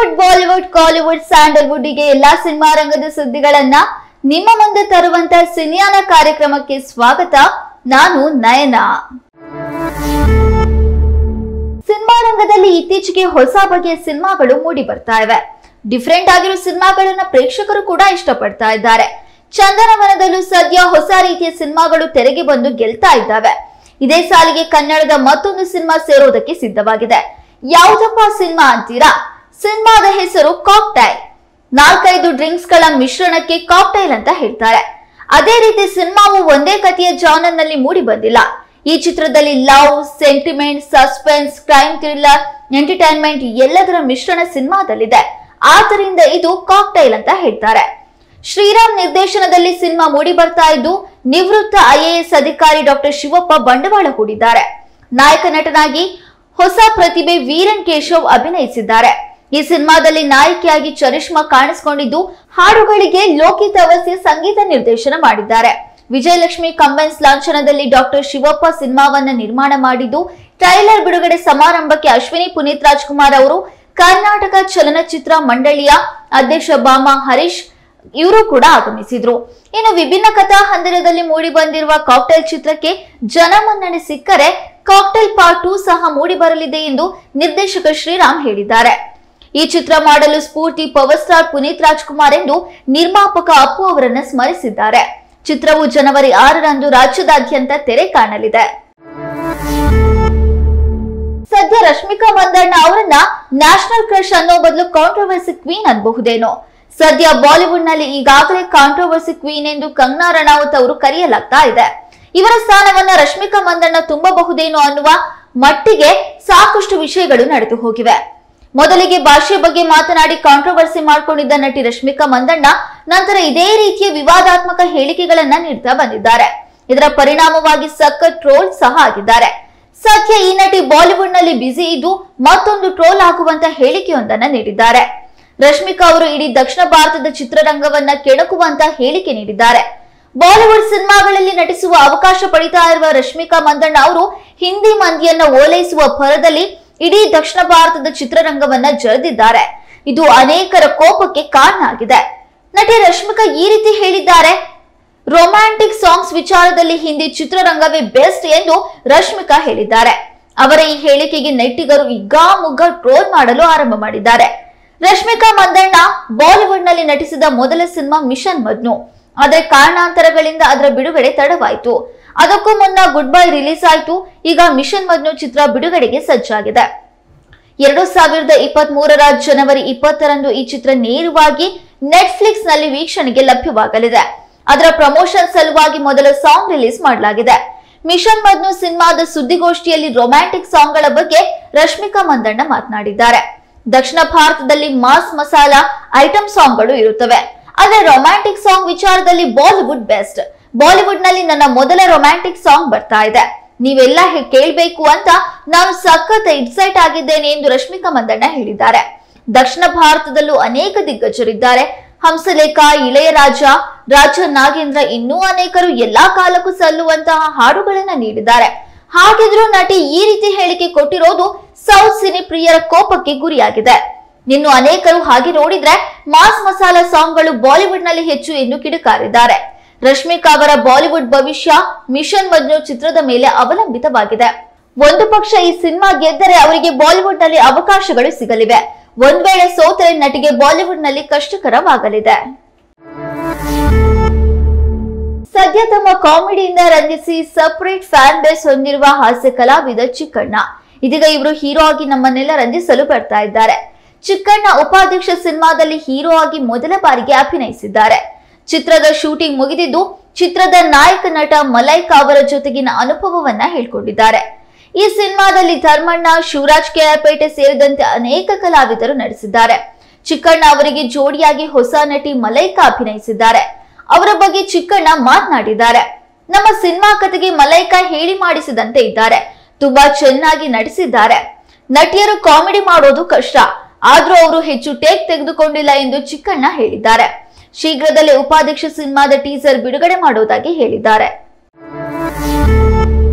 Tollywood Bollywood Kollywood Sandalwood ಗೆ ಎಲ್ಲಾ cinema ರಂಗದ ಸುದ್ದಿಗಳನ್ನ ನಿಮ್ಮ ಮುಂದೆ ತರುವಂತ ಸಿನಿಯಾನ ಕಾರ್ಯಕ್ರಮಕ್ಕೆ ಸ್ವಾಗತ ನಾನು ನಯನ ಸಿನಿಮಾ ರಂಗದಲ್ಲಿ ಇತ್ತೀಚೆಗೆ ಹೊಸ ಬಗೆಯ ಸಿನಿಮಾಗಳು ಮೂಡಿ ಬರ್ತಾ ಇವೆ ಡಿಫ್ರೆಂಟ್ ಆಗಿರೋ ಸಿನಿಮಾಗಳನ್ನ ಪ್ರೇಕ್ಷಕರು ಕೂಡ ಇಷ್ಟಪಡ್ತಾ ಇದ್ದಾರೆ ಚಂದನವನದಲ್ಲೂ ಸದ್ಯ ಹೊಸ ರೀತಿಯ ಸಿನಿಮಾಗಳು ತೆರೆಗೆ ಬಂದು ಗೆಲ್ತಾ ಇದ್ದಾವೆ ಇದೇ ಸಾಲಿಗೆ ಕನ್ನಡದ ಮತ್ತೊಂದು ಸಿನಿಮಾ ಸೇರೋದಕ್ಕೆ ಸಿದ್ಧವಾಗಿದೆ ಯಾವುದಪ್ಪ ಸಿನಿಮಾ ಅಂತೀರಾ ಸಿನಿಮಾದ ಹೆಸರು ಕಾಕ್ಟೈಲ್ ನಾಲ್ಕೈದು ಡ್ರಿಂಕ್ಸ್ ಗಳ ಮಿಶ್ರಣಕ್ಕೆ ಕಾಕ್ಟೈಲ್ ಅಂತ ಹೇಳ್ತಾರೆ ಅದೇ ರೀತಿ ಸಿನಿಮಾವು ಒಂದೇ ಕಥೆಯ ಜಾನರ್ ನಲ್ಲಿ ಮೂಡಿ ಬಂದಿಲ್ಲ ಈ ಚಿತ್ರದಲ್ಲಿ love sentiment suspense crime thriller entertainment ಎಲ್ಲದರ ಮಿಶ್ರಣ ಸಿನಿಮಾದಲ್ಲಿದೆ ಆದ್ದರಿಂದ ಇದು ಕಾಕ್ಟೈಲ್ ಅಂತ ಹೇಳ್ತಾರೆ ಶ್ರೀರಾಮ್ ನಿರ್ದೇಶನದಲ್ಲಿ ಸಿನಿಮಾ ಮೂಡಿ ಬರ್ತಾ ಇದ್ದು ನಿವೃತ್ತ ಐಎಎಸ್ ಅಧಿಕಾರಿ ಡಾಕ್ಟರ್ ಶಿವಪ್ಪ ಬಂಡವಾಳ ಹೂಡಿದ್ದಾರೆ ನಾಯಕ ನಟನಾಗಿ ಹೊಸ ಪ್ರತಿಭೆ ವೀರನ್ ಕೇಶವ್ ಅಭಿನಯಿಸಿದ್ದಾರೆ ಈ ಸಿನಿಮಾದಲ್ಲಿ ನಾಯಕಿಯಾಗಿ ಚರಿಷ್ಮಾ ಕಾಣಿಸಿಕೊಂಡಿದ್ದು ಹಾಡುಗಳಿಗೆ ಲೋಕಿತ್ ಅವಸ್ಯ ಸಂಗೀತ ನಿರ್ದೇಶನ ಮಾಡಿದ್ದಾರೆ ವಿಜಯಲಕ್ಷ್ಮಿ ಕಂಬೈನ್ಸ್ ಲಾಂಛನದಲ್ಲಿ ಡಾಕ್ಟರ್ ಶಿವಪ್ಪ ಸಿನಿಮಾವನ್ನ ನಿರ್ಮಾಣ ಮಾಡಿದ್ದು ಟ್ರೈಲರ್ ಬಿಡುಗಡೆ ಸಮಾರಂಭಕ್ಕೆ ಅಶ್ವಿನಿ ಪುನೀತ್ ರಾಜ್ಕುಮಾರ್ ಅವರು ಕರ್ನಾಟಕ ಚಲನಚಿತ್ರ ಮಂಡಳಿಯ ಅಧ್ಯಕ್ಷ ಬಾಮಾ ಹರೀಶ್ ಇವರು ಕೂಡ ಆಗಮಿಸಿದ್ರು ಇನ್ನು ವಿಭಿನ್ನ ಕಥಾ ಹಂದರದಲ್ಲಿ ಮೂಡಿ ಬಂದಿರುವ ಕಾಕ್ಟೈಲ್ ಚಿತ್ರಕ್ಕೆ ಜನಮನ್ನಣೆ ಸಿಕ್ಕರೆ ಕಾಕ್ಟೈಲ್ ಪಾರ್ಟ್ ಟೂ ಸಹ ಮೂಡಿ ಬರಲಿದೆ ಎಂದು ನಿರ್ದೇಶಕ ಶ್ರೀರಾಮ್ ಹೇಳಿದ್ದಾರೆ ಈ ಚಿತ್ರ ಮಾಡಲು ಸ್ಫೂರ್ತಿ ಪವರ್ ಸ್ಟಾರ್ ಪುನೀತ್ ರಾಜ್ಕುಮಾರ್ ಎಂದು ನಿರ್ಮಾಪಕ ಅಪ್ಪು ಅವರನ್ನ ಸ್ಮರಿಸಿದ್ದಾರೆ ಚಿತ್ರವು ಜನವರಿ ಆರರಂದು ರಾಜ್ಯದಾದ್ಯಂತ ತೆರೆ ಕಾಣಲಿದೆ ಸದ್ಯ ರಶ್ಮಿಕಾ ಮಂದಣ್ಣ ಅವರನ್ನ ನ್ಯಾಷನಲ್ ಕ್ರಶ್ ಅನ್ನೋ ಬದಲು ಕಾಂಟ್ರವರ್ಸಿ ಕ್ವೀನ್ ಅನ್ಬಹುದೇನೋ ಸದ್ಯ ಬಾಲಿವುಡ್ ನಲ್ಲಿ ಈಗಾಗಲೇ ಕಾಂಟ್ರವರ್ಸಿ ಕ್ವೀನ್ ಎಂದು ಕಂಗನಾ ರಣಾವತ್ ಅವರು ಕರೆಯಲಾಗ್ತಾ ಇದೆ ಇವರ ಸ್ಥಾನವನ್ನ ರಶ್ಮಿಕಾ ಮಂದಣ್ಣ ತುಂಬಬಹುದೇನೋ ಅನ್ನುವ ಮಟ್ಟಿಗೆ ಸಾಕಷ್ಟು ವಿಷಯಗಳು ನಡೆದು ಹೋಗಿವೆ ಮೊದಲಿಗೆ ಭಾಷೆ ಬಗ್ಗೆ ಮಾತನಾಡಿ ಕಾಂಟ್ರವರ್ಸಿ ಮಾಡ್ಕೊಂಡಿದ್ದ ನಟಿ ರಶ್ಮಿಕಾ ಮಂದಣ್ಣ ನಂತರ ಇದೇ ರೀತಿಯ ವಿವಾದಾತ್ಮಕ ಹೇಳಿಕೆಗಳನ್ನ ನೀಡ್ತಾ ಬಂದಿದ್ದಾರೆ ಇದರ ಪರಿಣಾಮವಾಗಿ ಸಖತ್ ಟ್ರೋಲ್ ಸಹ ಆಗಿದ್ದಾರೆ ಸದ್ಯ ಈ ನಟಿ ಬಾಲಿವುಡ್ ನಲ್ಲಿ ಬ್ಯುಸಿ ಇದ್ದು ಮತ್ತೊಂದು ಟ್ರೋಲ್ ಆಗುವಂತ ಹೇಳಿಕೆಯೊಂದನ್ನ ನೀಡಿದ್ದಾರೆ ರಶ್ಮಿಕಾ ಅವರು ಇಡೀ ದಕ್ಷಿಣ ಭಾರತದ ಚಿತ್ರರಂಗವನ್ನ ಕೆಣಕುವಂತ ಹೇಳಿಕೆ ನೀಡಿದ್ದಾರೆ ಬಾಲಿವುಡ್ ಸಿನಿಮಾಗಳಲ್ಲಿ ನಟಿಸುವ ಅವಕಾಶ ಪಡಿತಾ ಇರುವ ರಶ್ಮಿಕಾ ಮಂದಣ್ಣ ಅವರು ಹಿಂದಿ ಮಂದಿಯನ್ನ ಓಲೈಸುವ ಭರದಲ್ಲಿ ಇಡೀ ದಕ್ಷಿಣ ಭಾರತದ ಚಿತ್ರರಂಗವನ್ನ ಜರೆದಿದ್ದಾರೆ ಇದು ಅನೇಕರ ಕೋಪಕ್ಕೆ ಕಾರಣ ಆಗಿದೆ ನಟಿ ರಶ್ಮಿಕಾ ಈ ರೀತಿ ಹೇಳಿದ್ದಾರೆ ರೊಮ್ಯಾಂಟಿಕ್ ಸಾಂಗ್ಸ್ ವಿಚಾರದಲ್ಲಿ ಹಿಂದಿ ಚಿತ್ರರಂಗವೇ ಬೆಸ್ಟ್ ಎಂದು ರಶ್ಮಿಕಾ ಹೇಳಿದ್ದಾರೆ ಅವರ ಈ ಹೇಳಿಕೆಗೆ ನೆಟ್ಟಿಗರು ಇಗ್ಗಾಮುಗ್ಗಾ ಟ್ರೋಲ್ ಮಾಡಲು ಆರಂಭ ಮಾಡಿದ್ದಾರೆ ರಶ್ಮಿಕಾ ಮಂದಣ್ಣ ಬಾಲಿವುಡ್ ನಲ್ಲಿ ನಟಿಸಿದ ಮೊದಲ ಸಿನಿಮಾ ಮಿಷನ್ ಮದ್ನು ಆದರೆ ಕಾರಣಾಂತರಗಳಿಂದ ಅದರ ಬಿಡುಗಡೆ ತಡವಾಯಿತು ಅದಕ್ಕೂ ಮುನ್ನ ಗುಡ್ ಬೈ ರಿಲೀಸ್ ಆಯಿತು ಈಗ ಮಿಷನ್ ಮದ್ನು ಚಿತ್ರ ಬಿಡುಗಡೆಗೆ ಸಜ್ಜಾಗಿದೆ ಎರಡು ಸಾವಿರದ ಇಪ್ಪತ್ತ್ ಮೂರರ ಜನವರಿ ಇಪ್ಪತ್ತರಂದು ಈ ಚಿತ್ರ ನೇರವಾಗಿ ನೆಟ್ಫ್ಲಿಕ್ಸ್ ನಲ್ಲಿ ವೀಕ್ಷಣೆಗೆ ಲಭ್ಯವಾಗಲಿದೆ ಅದರ ಪ್ರಮೋಷನ್ ಸಲುವಾಗಿ ಮೊದಲ ಸಾಂಗ್ ರಿಲೀಸ್ ಮಾಡಲಾಗಿದೆ ಮಿಷನ್ ಮದ್ನು ಸಿನಿಮಾದ ಸುದ್ದಿಗೋಷ್ಠಿಯಲ್ಲಿ ರೊಮ್ಯಾಂಟಿಕ್ ಸಾಂಗ್ಗಳ ಬಗ್ಗೆ ರಶ್ಮಿಕಾ ಮಂದಣ್ಣ ಮಾತನಾಡಿದ್ದಾರೆ ದಕ್ಷಿಣ ಭಾರತದಲ್ಲಿ ಮಾಸ್ ಮಸಾಲಾ ಐಟಮ್ ಸಾಂಗ್ಗಳು ಇರುತ್ತವೆ ಆದ್ರೆ ರೊಮ್ಯಾಂಟಿಕ್ ಸಾಂಗ್ ವಿಚಾರದಲ್ಲಿ ಬಾಲಿವುಡ್ ಬೆಸ್ಟ್ ಬಾಲಿವುಡ್ ನಲ್ಲಿ ನನ್ನ ಮೊದಲ ರೊಮ್ಯಾಂಟಿಕ್ ಸಾಂಗ್ ಬರ್ತಾ ಇದೆ ನೀವೆಲ್ಲ ಹೇ- ಕೇಳ್ಬೇಕು ಅಂತ ನಾನು ಸಖತ್ ಎಕ್ಸೈಟ್ ಆಗಿದ್ದೇನೆ ಎಂದು ರಶ್ಮಿಕಾ ಮಂದಣ್ಣ ಹೇಳಿದ್ದಾರೆ ದಕ್ಷಿಣ ಭಾರತದಲ್ಲೂ ಅನೇಕ ದಿಗ್ಗಜರಿದ್ದಾರೆ ಹಂಸಲೇಖ ಇಳೆಯರಾಜ ರಾಜ ನಾಗೇಂದ್ರ ಇನ್ನೂ ಅನೇಕರು ಎಲ್ಲಾ ಕಾಲಕ್ಕೂ ಸಲ್ಲುವಂತಹ ಹಾಡುಗಳನ್ನ ನೀಡಿದ್ದಾರೆ ಹಾಗಿದ್ರೂ ನಟಿ ಈ ರೀತಿ ಹೇಳಿಕೆ ಕೊಟ್ಟಿರೋದು ಸೌತ್ ಸಿನಿ ಪ್ರಿಯರ ಕೋಪಕ್ಕೆ ಗುರಿಯಾಗಿದೆ ಇನ್ನು ಅನೇಕರು ಹಾಗೆ ನೋಡಿದ್ರೆ ಮಾಸ್ ಮಸಾಲಾ ಸಾಂಗ್ಗಳು ಬಾಲಿವುಡ್ ನಲ್ಲಿ ಹೆಚ್ಚು ಎಂದು ಕಿಡಿಕಾರಿದ್ದಾರೆ ರಶ್ಮಿಕಾ ಅವರ ಬಾಲಿವುಡ್ ಭವಿಷ್ಯ ಮಿಷನ್ ಮಜ್ನು ಚಿತ್ರದ ಮೇಲೆ ಅವಲಂಬಿತವಾಗಿದೆ ಒಂದು ಪಕ್ಷ ಈ ಸಿನಿಮಾ ಗೆದ್ದರೆ ಅವರಿಗೆ ಬಾಲಿವುಡ್ ನಲ್ಲಿ ಅವಕಾಶಗಳು ಸಿಗಲಿವೆ ಒಂದ್ ವೇಳೆ ಸೋತರೆ ನಟಿಗೆ ಬಾಲಿವುಡ್ ನಲ್ಲಿ ಕಷ್ಟಕರವಾಗಲಿದೆ ಸದ್ಯ ತಮ್ಮ ಕಾಮಿಡಿಯಿಂದ ರಂಜಿಸಿ ಸಪರೇಟ್ ಫ್ಯಾನ್ ಬೇಸ್ ಹೊಂದಿರುವ ಹಾಸ್ಯ ಕಲಾವಿದ ಚಿಕ್ಕಣ್ಣ ಇದೀಗ ಇವರು ಹೀರೋ ಆಗಿ ನಮ್ಮನ್ನೆಲ್ಲ ರಂಜಿಸಲು ಬರ್ತಾ ಇದ್ದಾರೆ ಚಿಕ್ಕಣ್ಣ ಉಪಾಧ್ಯಕ್ಷ ಸಿನಿಮಾದಲ್ಲಿ ಹೀರೋ ಆಗಿ ಮೊದಲ ಬಾರಿಗೆ ಅಭಿನಯಿಸಿದ್ದಾರೆ ಚಿತ್ರದ ಶೂಟಿಂಗ್ ಮುಗಿದಿದ್ದು ಚಿತ್ರದ ನಾಯಕ ನಟ ಮಲೈಕಾ ಅವರ ಜೊತೆಗಿನ ಅನುಭವವನ್ನ ಹೇಳ್ಕೊಂಡಿದ್ದಾರೆ ಈ ಸಿನಿಮಾದಲ್ಲಿ ಧರ್ಮಣ್ಣ ಶಿವರಾಜ್ ಕೆಆರ್ಪೇಟೆ ಸೇರಿದಂತೆ ಅನೇಕ ಕಲಾವಿದರು ನಟಿಸಿದ್ದಾರೆ ಚಿಕ್ಕಣ್ಣ ಅವರಿಗೆ ಜೋಡಿಯಾಗಿ ಹೊಸ ನಟಿ ಮಲೈಕಾ ಅಭಿನಯಿಸಿದ್ದಾರೆ ಅವರ ಬಗ್ಗೆ ಚಿಕ್ಕಣ್ಣ ಮಾತನಾಡಿದ್ದಾರೆ ನಮ್ಮ ಸಿನಿಮಾ ಕಥೆಗೆ ಮಲೈಕಾ ಹೇಳಿ ಮಾಡಿಸಿದಂತೆ ಇದ್ದಾರೆ ತುಂಬಾ ಚೆನ್ನಾಗಿ ನಟಿಸಿದ್ದಾರೆ ನಟಿಯರು ಕಾಮಿಡಿ ಮಾಡೋದು ಕಷ್ಟ ಆದ್ರೂ ಅವರು ಹೆಚ್ಚು ಟೇಕ್ ತೆಗೆದುಕೊಂಡಿಲ್ಲ ಎಂದು ಚಿಕ್ಕಣ್ಣ ಹೇಳಿದ್ದಾರೆ ಶೀಘ್ರದಲ್ಲೇ ಉಪಾಧ್ಯಕ್ಷ ಸಿನಿಮಾದ ಟೀಸರ್ ಬಿಡುಗಡೆ ಮಾಡೋದಾಗಿ ಹೇಳಿದ್ದಾರೆ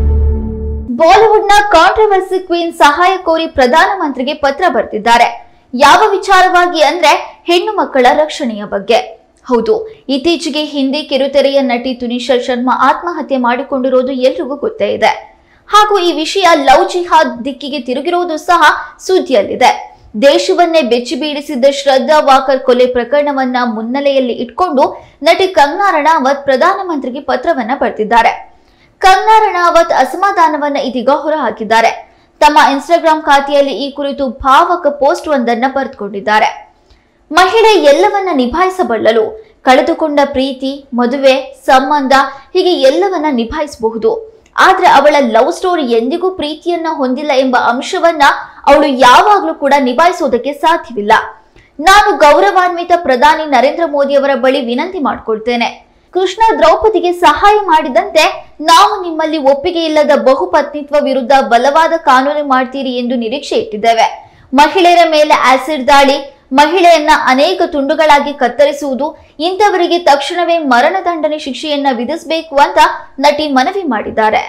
ಬಾಲಿವುಡ್ನ ಕಾಂಟ್ರವರ್ಸಿ ಕ್ವೀನ್ ಸಹಾಯ ಕೋರಿ ಪ್ರಧಾನಮಂತ್ರಿಗೆ ಪತ್ರ ಬರೆದಿದ್ದಾರೆ ಯಾವ ವಿಚಾರವಾಗಿ ಅಂದ್ರೆ ಹೆಣ್ಣು ಮಕ್ಕಳ ರಕ್ಷಣೆಯ ಬಗ್ಗೆ ಹೌದು ಇತ್ತೀಚೆಗೆ ಹಿಂದಿ ಕಿರುತೆರೆಯ ನಟಿ ತುನಿಶಾ ಶರ್ಮಾ ಆತ್ಮಹತ್ಯೆ ಮಾಡಿಕೊಂಡಿರೋದು ಎಲ್ರಿಗೂ ಗೊತ್ತೇ ಇದೆ ಹಾಗೂ ಈ ವಿಷಯ ಲವ್ ಜಿಹಾದ್ ದಿಕ್ಕಿಗೆ ತಿರುಗಿರುವುದು ಸಹ ಸುದ್ದಿಯಲ್ಲಿದೆ ದೇಶವನ್ನೇ ಬೆಚ್ಚಿ ಬೀಳಿಸಿದ್ದ ಶ್ರದ್ಧಾ ವಾಕರ್ ಕೊಲೆ ಪ್ರಕರಣವನ್ನ ಮುನ್ನೆಲೆಯಲ್ಲಿ ಇಟ್ಕೊಂಡು ನಟಿ ಕಂಗನಾ ರಣಾವತ್ ಪ್ರಧಾನಮಂತ್ರಿಗೆ ಪತ್ರವನ್ನ ಬರೆದಿದ್ದಾರೆ ಕಂಗನಾ ರಣಾವತ್ ಅಸಮಾಧಾನವನ್ನ ಇದೀಗ ಹೊರಹಾಕಿದ್ದಾರೆ ತಮ್ಮ ಇನ್ಸ್ಟಾಗ್ರಾಂ ಖಾತೆಯಲ್ಲಿ ಈ ಕುರಿತು ಭಾವಕ ಪೋಸ್ಟ್ ಒಂದನ್ನ ಬರೆದುಕೊಂಡಿದ್ದಾರೆ ಮಹಿಳೆ ಎಲ್ಲವನ್ನ ನಿಭಾಯಿಸಬಲ್ಲಳು ಕಳೆದುಕೊಂಡ ಪ್ರೀತಿ ಮದುವೆ ಸಂಬಂಧ ಹೀಗೆ ಎಲ್ಲವನ್ನ ನಿಭಾಯಿಸಬಹುದು ಆದ್ರೆ ಅವಳ ಲವ್ ಸ್ಟೋರಿ ಎಂದಿಗೂ ಪ್ರೀತಿಯನ್ನ ಹೊಂದಿಲ್ಲ ಎಂಬ ಅಂಶವನ್ನ ಅವಳು ಯಾವಾಗ್ಲೂ ಕೂಡ ನಿಭಾಯಿಸೋದಕ್ಕೆ ಸಾಧ್ಯವಿಲ್ಲ ನಾನು ಗೌರವಾನ್ವಿತ ಪ್ರಧಾನಿ ನರೇಂದ್ರ ಮೋದಿ ಅವರ ಬಳಿ ವಿನಂತಿ ಮಾಡ್ಕೊಳ್ತೇನೆ ಕೃಷ್ಣ ದ್ರೌಪದಿಗೆ ಸಹಾಯ ಮಾಡಿದಂತೆ ನಾವು ನಿಮ್ಮಲ್ಲಿ ಒಪ್ಪಿಗೆ ಇಲ್ಲದ ಬಹುಪತ್ನಿತ್ವ ವಿರುದ್ಧ ಬಲವಾದ ಕಾನೂನು ಮಾಡ್ತೀರಿ ಎಂದು ನಿರೀಕ್ಷೆ ಇಟ್ಟಿದ್ದೇವೆ ಮಹಿಳೆಯರ ಮೇಲೆ ಆಸಿಡ್ ದಾಳಿ ಮಹಿಳೆಯನ್ನ ಅನೇಕ ತುಂಡುಗಳಾಗಿ ಕತ್ತರಿಸುವುದು ಇಂಥವರಿಗೆ ತಕ್ಷಣವೇ ಮರಣದಂಡನೆ ಶಿಕ್ಷೆಯನ್ನ ವಿಧಿಸಬೇಕು ಅಂತ ನಟಿ ಮನವಿ ಮಾಡಿದ್ದಾರೆ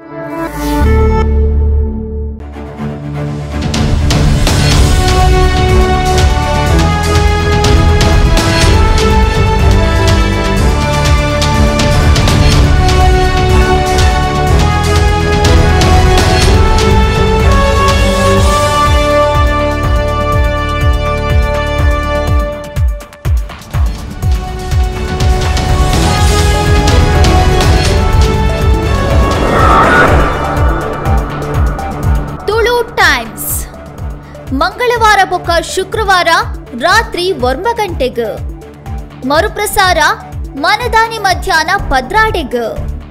ತುಳು ಟೈಮ್ಸ್ ಮಂಗಳವಾರ ಬೊಕ್ಕ ಶುಕ್ರವಾರ ರಾತ್ರಿ ಒಂಬ ಗಂಟೆಗೆ ಮರುಪ್ರಸಾರ ಮನದಾನಿ ಮಧ್ಯಾಹ್ನ ಪದ್ರಾಡೆಗ್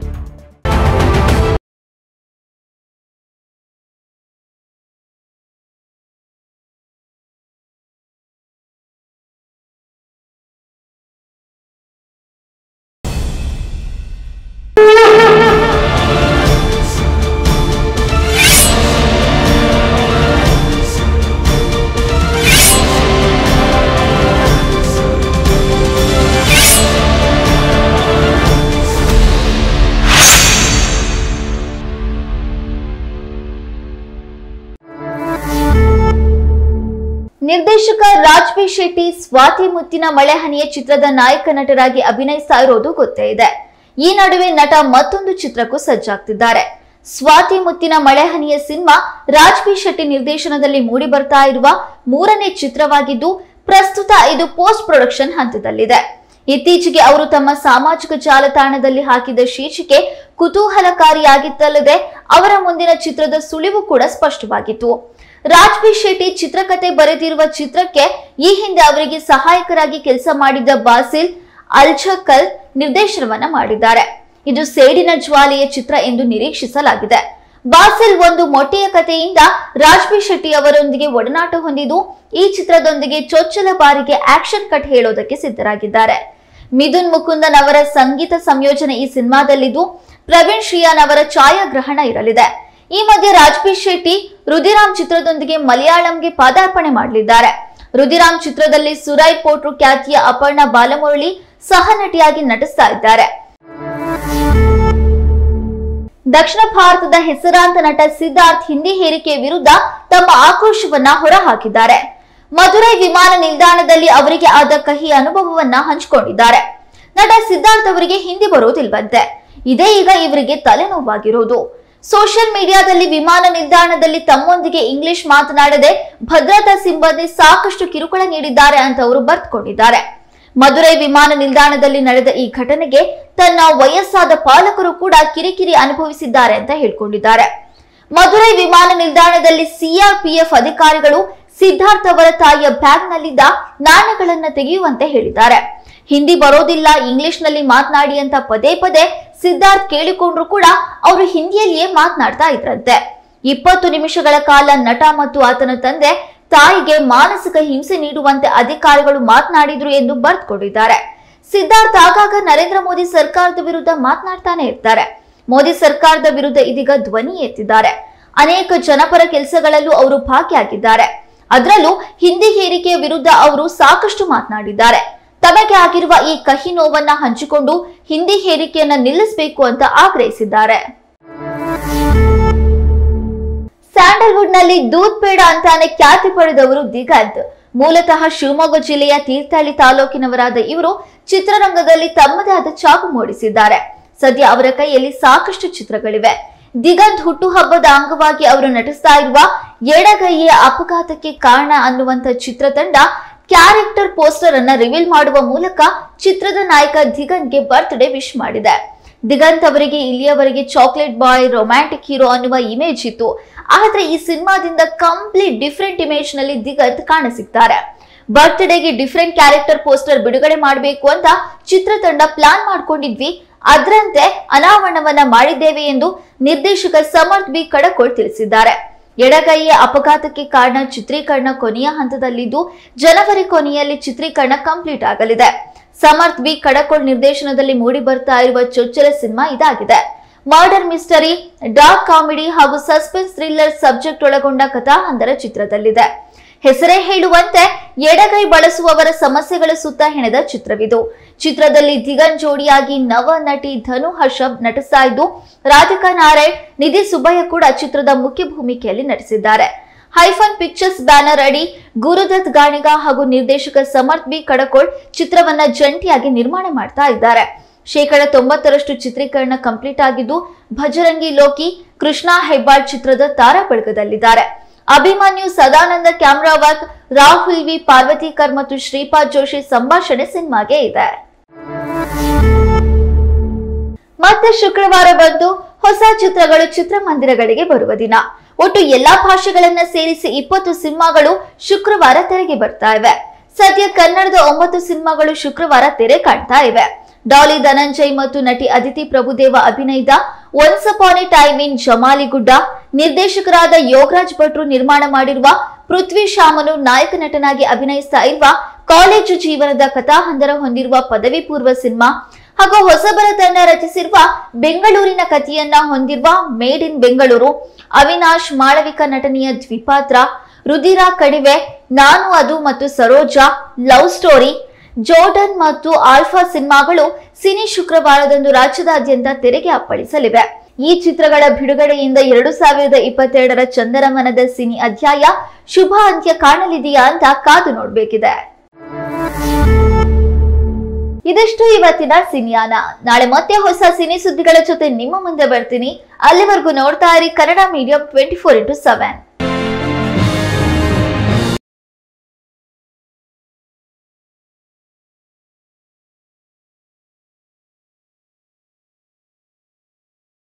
ನಿರ್ದೇಶಕ ರಾಜ್ ಬಿ ಶೆಟ್ಟಿ ಸ್ವಾತಿ ಮುತ್ತಿನ ಮಳೆಹನಿಯ ಚಿತ್ರದ ನಾಯಕ ನಟರಾಗಿ ಅಭಿನಯಿಸ್ತಾ ಇರೋದು ಗೊತ್ತೇ ಇದೆ ಈ ನಡುವೆ ನಟ ಮತ್ತೊಂದು ಚಿತ್ರಕ್ಕೂ ಸಜ್ಜಾಗ್ತಿದ್ದಾರೆ ಸ್ವಾತಿ ಮುತ್ತಿನ ಮಳೆಹನಿಯ ಸಿನಿಮಾ ರಾಜ್ ಬಿ ಶೆಟ್ಟಿ ನಿರ್ದೇಶನದಲ್ಲಿ ಮೂಡಿ ಬರ್ತಾ ಇರುವ ಮೂರನೇ ಚಿತ್ರವಾಗಿದ್ದು ಪ್ರಸ್ತುತ ಇದು ಪೋಸ್ಟ್ ಪ್ರೊಡಕ್ಷನ್ ಹಂತದಲ್ಲಿದೆ ಇತ್ತೀಚೆಗೆ ಅವರು ತಮ್ಮ ಸಾಮಾಜಿಕ ಜಾಲತಾಣದಲ್ಲಿ ಹಾಕಿದ ಶೀರ್ಷಿಕೆ ಕುತೂಹಲಕಾರಿಯಾಗಿತ್ತಲ್ಲದೆ ಅವರ ಮುಂದಿನ ಚಿತ್ರದ ಸುಳಿವು ಕೂಡ ಸ್ಪಷ್ಟವಾಗಿತ್ತು ರಾಜ್ ಬಿ ಶೆಟ್ಟಿ ಚಿತ್ರಕಥೆ ಬರೆದಿರುವ ಚಿತ್ರಕ್ಕೆ ಈ ಹಿಂದೆ ಅವರಿಗೆ ಸಹಾಯಕರಾಗಿ ಕೆಲಸ ಮಾಡಿದ್ದ ಬಾಸಿಲ್ ಅಲ್ಛಕಲ್ ನಿರ್ದೇಶನವನ್ನ ಮಾಡಿದ್ದಾರೆ ಇದು ಸೇಡಿನ ಜ್ವಾಲೆಯ ಚಿತ್ರ ಎಂದು ನಿರೀಕ್ಷಿಸಲಾಗಿದೆ ಬಾಸಿಲ್ ಒಂದು ಮೊಟ್ಟೆಯ ಕಥೆಯಿಂದ ರಾಜ್ ಬಿ ಶೆಟ್ಟಿ ಅವರೊಂದಿಗೆ ಒಡನಾಟ ಹೊಂದಿದ್ದು ಈ ಚಿತ್ರದೊಂದಿಗೆ ಚೊಚ್ಚಲ ಬಾರಿಗೆ ಆಕ್ಷನ್ ಕಟ್ ಹೇಳೋದಕ್ಕೆ ಸಿದ್ಧರಾಗಿದ್ದಾರೆ ಮಿಥುನ್ ಮುಕುಂದನ್ ಅವರ ಸಂಗೀತ ಸಂಯೋಜನೆ ಈ ಸಿನಿಮಾದಲ್ಲಿದ್ದು ಪ್ರವೀಣ್ ಶ್ರೀಯಾನ್ ಅವರ ಛಾಯಾಗ್ರಹಣ ಇರಲಿದೆ ಈ ಮಧ್ಯೆ ರಾಜ್ಬಿ ಶೆಟ್ಟಿ ರುದಿರಾಮ್ ಚಿತ್ರದೊಂದಿಗೆ ಮಲಯಾಳಂಗೆ ಪಾದಾರ್ಪಣೆ ಮಾಡಲಿದ್ದಾರೆ ರುದಿರಾಮ್ ಚಿತ್ರದಲ್ಲಿ ಸುರೈ ಪೋಟ್ರು ಖ್ಯಾತಿಯ ಅಪರ್ಣ ಬಾಲಮುರಳಿ ಸಹ ನಟಿಯಾಗಿ ನಟಿಸ್ತಾ ಇದ್ದಾರೆ ದಕ್ಷಿಣ ಭಾರತದ ಹೆಸರಾಂತ ನಟ ಸಿದ್ಧಾರ್ಥ್ ಹಿಂದಿ ಹೇರಿಕೆ ವಿರುದ್ಧ ತಮ್ಮ ಆಕ್ರೋಶವನ್ನ ಹೊರಹಾಕಿದ್ದಾರೆ ಮಧುರೈ ವಿಮಾನ ನಿಲ್ದಾಣದಲ್ಲಿ ಅವರಿಗೆ ಆದ ಕಹಿ ಅನುಭವವನ್ನ ಹಂಚಿಕೊಂಡಿದ್ದಾರೆ ನಟ ಸಿದ್ಧಾರ್ಥ್ ಅವರಿಗೆ ಹಿಂದಿ ಬರೋದಿಲ್ವಂತೆ ಇದೇ ಈಗ ಇವರಿಗೆ ತಲೆನೋವಾಗಿರೋದು ಸೋಷಿಯಲ್ ಮೀಡಿಯಾದಲ್ಲಿ ವಿಮಾನ ನಿಲ್ದಾಣದಲ್ಲಿ ತಮ್ಮೊಂದಿಗೆ ಇಂಗ್ಲಿಷ್ ಮಾತನಾಡದೆ ಭದ್ರತಾ ಸಿಬ್ಬಂದಿ ಸಾಕಷ್ಟು ಕಿರುಕುಳ ನೀಡಿದ್ದಾರೆ ಅಂತ ಅವರು ಬರ್ತ್ಕೊಂಡಿದ್ದಾರೆ ಮಧುರೈ ವಿಮಾನ ನಿಲ್ದಾಣದಲ್ಲಿ ನಡೆದ ಈ ಘಟನೆಗೆ ತನ್ನ ವಯಸ್ಸಾದ ಪಾಲಕರು ಕೂಡ ಕಿರಿಕಿರಿ ಅನುಭವಿಸಿದ್ದಾರೆ ಅಂತ ಹೇಳ್ಕೊಂಡಿದ್ದಾರೆ ಮಧುರೈ ವಿಮಾನ ನಿಲ್ದಾಣದಲ್ಲಿ ಸಿಆರ್ಪಿಎಫ್ ಅಧಿಕಾರಿಗಳು ಸಿದ್ಧಾರ್ಥ್ ಅವರ ತಾಯಿಯ ಬ್ಯಾಗ್ನಲ್ಲಿದ್ದ ನಾಣ್ಯಗಳನ್ನ ತೆಗೆಯುವಂತೆ ಹೇಳಿದ್ದಾರೆ ಹಿಂದಿ ಬರೋದಿಲ್ಲ ಇಂಗ್ಲಿಷ್ ನಲ್ಲಿ ಮಾತನಾಡಿ ಅಂತ ಪದೇ ಪದೇ ಸಿದ್ಧಾರ್ಥ್ ಕೇಳಿಕೊಂಡ್ರು ಕೂಡ ಅವರು ಹಿಂದಿಯಲ್ಲಿಯೇ ಮಾತನಾಡ್ತಾ ಇದ್ರಂತೆ ಇಪ್ಪತ್ತು ನಿಮಿಷಗಳ ಕಾಲ ನಟ ಮತ್ತು ಆತನ ತಂದೆ ತಾಯಿಗೆ ಮಾನಸಿಕ ಹಿಂಸೆ ನೀಡುವಂತೆ ಅಧಿಕಾರಿಗಳು ಮಾತನಾಡಿದ್ರು ಎಂದು ಬರ್ತ್ಕೊಂಡಿದ್ದಾರೆ ಸಿದ್ಧಾರ್ಥ್ ಆಗಾಗ ನರೇಂದ್ರ ಮೋದಿ ಸರ್ಕಾರದ ವಿರುದ್ಧ ಮಾತನಾಡ್ತಾನೆ ಇರ್ತಾರೆ ಮೋದಿ ಸರ್ಕಾರದ ವಿರುದ್ಧ ಇದೀಗ ಧ್ವನಿ ಎತ್ತಿದ್ದಾರೆ ಅನೇಕ ಜನಪರ ಕೆಲಸಗಳಲ್ಲೂ ಅವರು ಭಾಗಿಯಾಗಿದ್ದಾರೆ ಅದರಲ್ಲೂ ಹಿಂದಿ ಹೇರಿಕೆಯ ವಿರುದ್ಧ ಅವರು ಸಾಕಷ್ಟು ಮಾತನಾಡಿದ್ದಾರೆ ತಮಗೆ ಆಗಿರುವ ಈ ಕಹಿ ನೋವನ್ನ ಹಂಚಿಕೊಂಡು ಹಿಂದಿ ಹೇರಿಕೆಯನ್ನ ನಿಲ್ಲಿಸಬೇಕು ಅಂತ ಆಗ್ರಹಿಸಿದ್ದಾರೆ ಸ್ಯಾಂಡಲ್ವುಡ್ ನಲ್ಲಿ ದೂತ್ ಪೇಡ ಅಂತಾನೆ ಖ್ಯಾತಿ ಪಡೆದವರು ದಿಗಂತ್ ಮೂಲತಃ ಶಿವಮೊಗ್ಗ ಜಿಲ್ಲೆಯ ತೀರ್ಥಹಳ್ಳಿ ತಾಲೂಕಿನವರಾದ ಇವರು ಚಿತ್ರರಂಗದಲ್ಲಿ ತಮ್ಮದೇ ಆದ ಛಾಪು ಮೂಡಿಸಿದ್ದಾರೆ ಸದ್ಯ ಅವರ ಕೈಯಲ್ಲಿ ಸಾಕಷ್ಟು ಚಿತ್ರಗಳಿವೆ ದಿಗಂತ್ ಹುಟ್ಟುಹಬ್ಬದ ಅಂಗವಾಗಿ ಅವರು ನಟಿಸ್ತಾ ಇರುವ ಎಡಗೈಯ ಅಪಘಾತಕ್ಕೆ ಕಾರಣ ಅನ್ನುವಂತ ಚಿತ್ರತಂಡ ಕ್ಯಾರೆಕ್ಟರ್ ಪೋಸ್ಟರ್ ಅನ್ನ ರಿವೀಲ್ ಮಾಡುವ ಮೂಲಕ ಚಿತ್ರದ ನಾಯಕ ದಿಗಂತ್ಗೆ ಬರ್ತ್ಡೇ ವಿಶ್ ಮಾಡಿದೆ ದಿಗಂತ್ ಅವರಿಗೆ ಇಲ್ಲಿಯವರೆಗೆ ಚಾಕ್ಲೇಟ್ ಬಾಯ್ ರೊಮ್ಯಾಂಟಿಕ್ ಹೀರೋ ಅನ್ನುವ ಇಮೇಜ್ ಇತ್ತು ಆದ್ರೆ ಈ ಸಿನಿಮಾದಿಂದ ಕಂಪ್ಲೀಟ್ ಡಿಫ್ರೆಂಟ್ ಇಮೇಜ್ ನಲ್ಲಿ ದಿಗಂತ್ ಕಾಣಸಿಗ್ತಾರೆ ಬರ್ತ್ಡೇಗೆ ಡಿಫ್ರೆಂಟ್ ಕ್ಯಾರೆಕ್ಟರ್ ಪೋಸ್ಟರ್ ಬಿಡುಗಡೆ ಮಾಡಬೇಕು ಅಂತ ಚಿತ್ರತಂಡ ಪ್ಲಾನ್ ಮಾಡ್ಕೊಂಡಿದ್ವಿ ಅದರಂತೆ ಅನಾವರಣವನ್ನ ಮಾಡಿದ್ದೇವೆ ಎಂದು ನಿರ್ದೇಶಕ ಸಮರ್ಥ್ ಬಿ ಕಡಕೋಳ್ ತಿಳಿಸಿದ್ದಾರೆ ಎಡಗೈಯ ಅಪಘಾತಕ್ಕೆ ಕಾರಣ ಚಿತ್ರೀಕರಣ ಕೊನೆಯ ಹಂತದಲ್ಲಿದ್ದು ಜನವರಿ ಕೊನೆಯಲ್ಲಿ ಚಿತ್ರೀಕರಣ ಕಂಪ್ಲೀಟ್ ಆಗಲಿದೆ ಸಮರ್ಥ್ ಬಿ ಕಡಕೋಳ್ ನಿರ್ದೇಶನದಲ್ಲಿ ಮೂಡಿ ಬರ್ತಾ ಇರುವ ಚೊಚ್ಚಲ ಸಿನಿಮಾ ಇದಾಗಿದೆ ಮರ್ಡರ್ ಮಿಸ್ಟರಿ ಡಾರ್ಕ್ ಕಾಮಿಡಿ ಹಾಗೂ ಸಸ್ಪೆನ್ಸ್ ಥ್ರಿಲ್ಲರ್ ಸಬ್ಜೆಕ್ಟ್ ಒಳಗೊಂಡ ಕಥಾಹಂದರ ಚಿತ್ರದಲ್ಲಿದೆ ಹೆಸರೇ ಹೇಳುವಂತೆ ಎಡಗೈ ಬಳಸುವವರ ಸಮಸ್ಯೆಗಳ ಸುತ್ತ ಹೆಣೆದ ಚಿತ್ರವಿದು ಚಿತ್ರದಲ್ಲಿ ದಿಗನ್ ಜೋಡಿಯಾಗಿ ನವ ನಟಿ ಧನು ಹರ್ಷಬ್ ನಟಿಸ್ತಾ ಇದ್ದು ರಾಧಿಕಾ ನಾರಾಯಣ್ ನಿಧಿ ಸುಬ್ಬಯ್ಯ ಕೂಡ ಚಿತ್ರದ ಮುಖ್ಯ ಭೂಮಿಕೆಯಲ್ಲಿ ನಟಿಸಿದ್ದಾರೆ ಹೈಫನ್ ಪಿಕ್ಚರ್ಸ್ ಬ್ಯಾನರ್ ಅಡಿ ಗುರುದತ್ ಗಾಣಿಗ ಹಾಗೂ ನಿರ್ದೇಶಕ ಸಮರ್ಥ್ ಬಿ ಕಡಕೋಳ್ ಚಿತ್ರವನ್ನ ಜಂಟಿಯಾಗಿ ನಿರ್ಮಾಣ ಮಾಡ್ತಾ ಇದ್ದಾರೆ ಶೇಕಡ ತೊಂಬತ್ತರಷ್ಟು ಚಿತ್ರೀಕರಣ ಕಂಪ್ಲೀಟ್ ಆಗಿದ್ದು ಭಜರಂಗಿ ಲೋಕಿ ಕೃಷ್ಣ ಹೆಬ್ಬಾಳ್ ಚಿತ್ರದ ತಾರಾ ಬಳಗದಲ್ಲಿದ್ದಾರೆ Abhimanyu Sadananda camera work Rahul V Parvatikar ಮತ್ತು ಶ್ರೀಪಾದ್ ಜೋಶಿ ಸಂಭಾಷಣೆ ಸಿನಿಮಾಗೆ ಇದೆ ಮತ್ತೆ ಶುಕ್ರವಾರ ಬಂದು ಹೊಸ ಚಿತ್ರಗಳು ಚಿತ್ರಮಂದಿರಗಳಿಗೆ ಬರುವ ದಿನ ಒಟ್ಟು ಎಲ್ಲಾ ಭಾಷೆಗಳನ್ನ ಸೇರಿಸಿ ಇಪ್ಪತ್ತು ಸಿನಿಮಾಗಳು ಶುಕ್ರವಾರ ತೆರೆಗೆ ಬರ್ತಾ ಇವೆ ಸದ್ಯ ಕನ್ನಡದ ಒಂಬತ್ತು ಸಿನಿಮಾಗಳು ಶುಕ್ರವಾರ ತೆರೆ ಕಾಣ್ತಾ ಇವೆ ಡಾಲಿ ಧನಂಜಯ್ ಮತ್ತು ನಟಿ ಅದಿತಿ ಪ್ರಭುದೇವ ಅಭಿನಯದ once upon a time in Jamaligudda ನಿರ್ದೇಶಕರಾದ ಯೋಗರಾಜ್ ಭಟ್ರು ನಿರ್ಮಾಣ ಮಾಡಿರುವ ಪೃಥ್ವಿ ಶಾಮನು ನಾಯಕ ನಟನಾಗಿ ಅಭಿನಯಿಸ್ತಾ ಇರುವ ಕಾಲೇಜು ಜೀವನದ ಕಥಾಹಂದರ ಹೊಂದಿರುವ ಪದವಿ ಪೂರ್ವ ಸಿನಿಮಾ ಹಾಗೂ ಹೊಸಬರ ತಂಡ ರಚಿಸಿರುವ ಬೆಂಗಳೂರಿನ ಕಥೆಯನ್ನ ಹೊಂದಿರುವ ಮೇಡ್ ಇನ್ ಬೆಂಗಳೂರು ಅವಿನಾಶ್ ಮಾಳವಿಕ ನಟನೆಯ ದ್ವಿಪಾತ್ರ ರುದಿರಾ ಕಡಿವೆ ನಾನು ಅದು ಮತ್ತು ಸರೋಜಾ ಲವ್ ಸ್ಟೋರಿ ಜೋರ್ಡನ್ ಮತ್ತು ಆಲ್ಫಾ ಸಿನಿಮಾಗಳು ಸಿನಿ ಶುಕ್ರವಾರದಂದು ರಾಜ್ಯದಾದ್ಯಂತ ತೆರೆಗೆ ಅಪ್ಪಳಿಸಲಿವೆ ಈ ಚಿತ್ರಗಳ ಬಿಡುಗಡೆಯಿಂದ ಎರಡು ಸಾವಿರದ ಇಪ್ಪತ್ತೆರಡರ ಚಂದರಮನದ ಸಿನಿ ಅಧ್ಯಾಯ ಶುಭ ಅಂತ್ಯ ಕಾಣಲಿದೆಯಾ ಅಂತ ಕಾದು ನೋಡ್ಬೇಕಿದೆ ಇದಿಷ್ಟು ಇವತ್ತಿನ ಸಿನಿಯಾನ ನಾಳೆ ಮತ್ತೆ ಹೊಸ ಸಿನಿ ಸುದ್ದಿಗಳ ಜೊತೆ ನಿಮ್ಮ ಮುಂದೆ ಬರ್ತೀನಿ ಅಲ್ಲಿವರೆಗೂ ನೋಡ್ತಾ ಇರಿ Kannada medium twenty four into seven